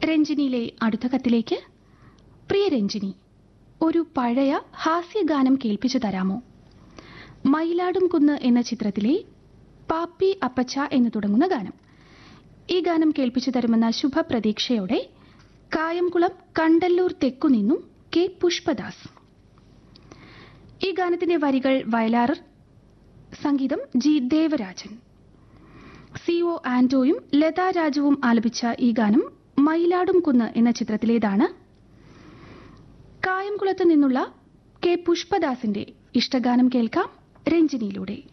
രഞ്ജിനിയിലെ അടുത്ത കത്തിലേക്ക് പ്രിയ രഞ്ജിനി ഒരു പഴയ ഹാസ്യഗാനം കേൾപ്പിച്ചു തരാമോ മയിലാടും കുന്ന് എന്ന ചിത്രത്തിലെ പാപ്പി അപ്പച്ച എന്ന് തുടങ്ങുന്ന ഗാനം ഈ ഗാനം കേൾപ്പിച്ചു തരുമെന്ന ശുഭപ്രതീക്ഷയോടെ കായംകുളം കണ്ടല്ലൂർ തെക്കു നിന്നും കെ പുഷ്പദാസ് ഈ ഗാനത്തിന്റെ വരികൾ വയലാർ സംഗീതം ജി ദേവരാജൻ സി ഒ ആന്റോയും ലതാ രാജുവും ആലപിച്ച ഈ ഗാനം മയിലാടും കുന്ന് എന്ന ചിത്രത്തിലേതാണ് കായംകുളത്ത് നിന്നുള്ള കെ പുഷ്പദാസിന്റെ ഇഷ്ടഗാനം കേൾക്കാം രഞ്ജിനിയിലൂടെ